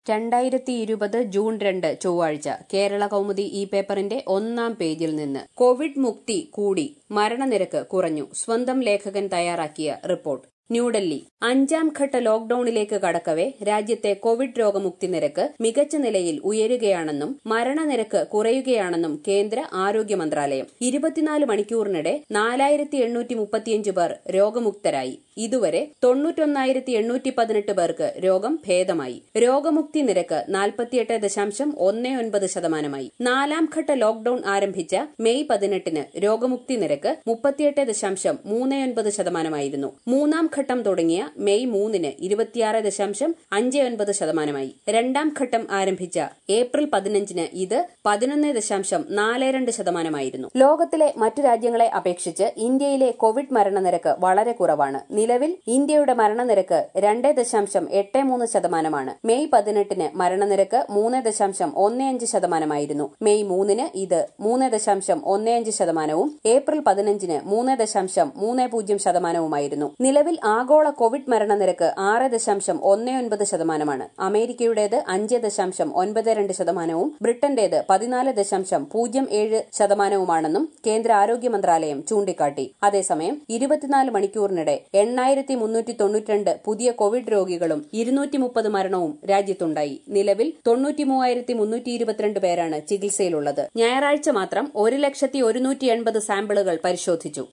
രണ്ടായിരത്തി ഇരുപത് ജൂൺ രണ്ട് ചൊവ്വാഴ്ച കേരള കൗമുദി ഈ പേപ്പറിന്റെ ഒന്നാം പേജിൽ നിന്ന് കോവിഡ് മുക്തി കൂടി മരണനിരക്ക് കുറഞ്ഞു സ്വന്തം ലേഖകൻ തയ്യാറാക്കിയ റിപ്പോർട്ട് ന്യൂഡൽഹി അഞ്ചാം ഘട്ട ലോക്ഡൌണിലേക്ക് കടക്കവെ രാജ്യത്തെ കോവിഡ് രോഗമുക്തി നിരക്ക് മികച്ച നിലയിൽ ഉയരുകയാണെന്നും മരണനിരക്ക് കുറയുകയാണെന്നും കേന്ദ്ര ആരോഗ്യ മന്ത്രാലയം ഇരുപത്തിനാല് മണിക്കൂറിനിടെ നാലായിരത്തി എണ്ണൂറ്റി മുപ്പത്തിയഞ്ച് പേർ രോഗമുക്തരായി ഇതുവരെ തൊണ്ണൂറ്റൊന്നായിരത്തി എണ്ണൂറ്റി പതിനെട്ട് പേർക്ക് രോഗം ഭേദമായി രോഗമുക്തി നിരക്ക് നാൽപ്പത്തിയെട്ട് ദശാംശം ഒന്ന് ഒൻപത് ശതമാനമായി നാലാം ഘട്ട ലോക്ഡൌൺ ആരംഭിച്ച മെയ് പതിനെട്ടിന് രോഗമുക്തി നിരക്ക് മുപ്പത്തിയെട്ട് ദശാംശം മൂന്ന് ഒൻപത് ശതമാനമായിരുന്നു മൂന്നാം ഘട്ടം തുടങ്ങിയ മെയ് മൂന്നിന് ഇരുപത്തിയാറ് ദശാംശം അഞ്ച് ഒൻപത് ശതമാനമായി രണ്ടാം ഘട്ടം ആരംഭിച്ച ഏപ്രിൽ പതിനഞ്ചിന് ഇത് പതിനൊന്ന് ദശാംശം നാല് രണ്ട് ശതമാനമായിരുന്നു ലോകത്തിലെ മറ്റു രാജ്യങ്ങളെ അപേക്ഷിച്ച് ഇന്ത്യയിലെ കോവിഡ് മരണനിരക്ക് വളരെ കുറവാണ് നിലവിൽ ഇന്ത്യയുടെ മരണനിരക്ക് രണ്ട് ദശാംശം എട്ട് മൂന്ന് ശതമാനമാണ് മെയ് പതിനെട്ടിന് മരണനിരക്ക് മൂന്ന് ദശാംശം ഒന്ന് അഞ്ച് ശതമാനമായിരുന്നു മെയ് മൂന്നിന് ഇത് മൂന്ന് ദശാംശം ഒന്ന് അഞ്ച് ശതമാനവും ഏപ്രിൽ പതിനഞ്ചിന് മൂന്ന് ദശാംശം മൂന്ന് പൂജ്യം ശതമാനവുമായിരുന്നു നിലവിൽ ആഗോള കോവിഡ് മരണനിരക്ക് ആറ് ദശാംശം ഒന്ന് ഒൻപത് ശതമാനമാണ് അമേരിക്കയുടേത് അഞ്ച് ദശാംശം ഒൻപത് രണ്ട് ശതമാനവും ബ്രിട്ടന്റേത് പതിനാല് ദശാംശം പൂജ്യം ഏഴ് ശതമാനവുമാണെന്നും കേന്ദ്ര ആരോഗ്യ മന്ത്രാലയം ചൂണ്ടിക്കാട്ടി അതേസമയം ഇരുപത്തിനാല് മണിക്കൂറിനിടെ എണ്ണായിരത്തി മുന്നൂറ്റി തൊണ്ണൂറ്റിരണ്ട് പുതിയ കോവിഡ് രോഗികളും ഇരുന്നൂറ്റി മുപ്പത് മരണവും രാജ്യത്തുണ്ടായി നിലവിൽ തൊണ്ണൂറ്റി മൂവായിരത്തി മുന്നൂറ്റി ഇരുപത്തിരണ്ട് പേരാണ് ചികിത്സയിലുള്ളത് ഞായറാഴ്ച മാത്രം ഒരു ലക്ഷത്തി ഒരുന്നൂറ്റി എൺപത് സാമ്പിളുകൾ പരിശോധിച്ചു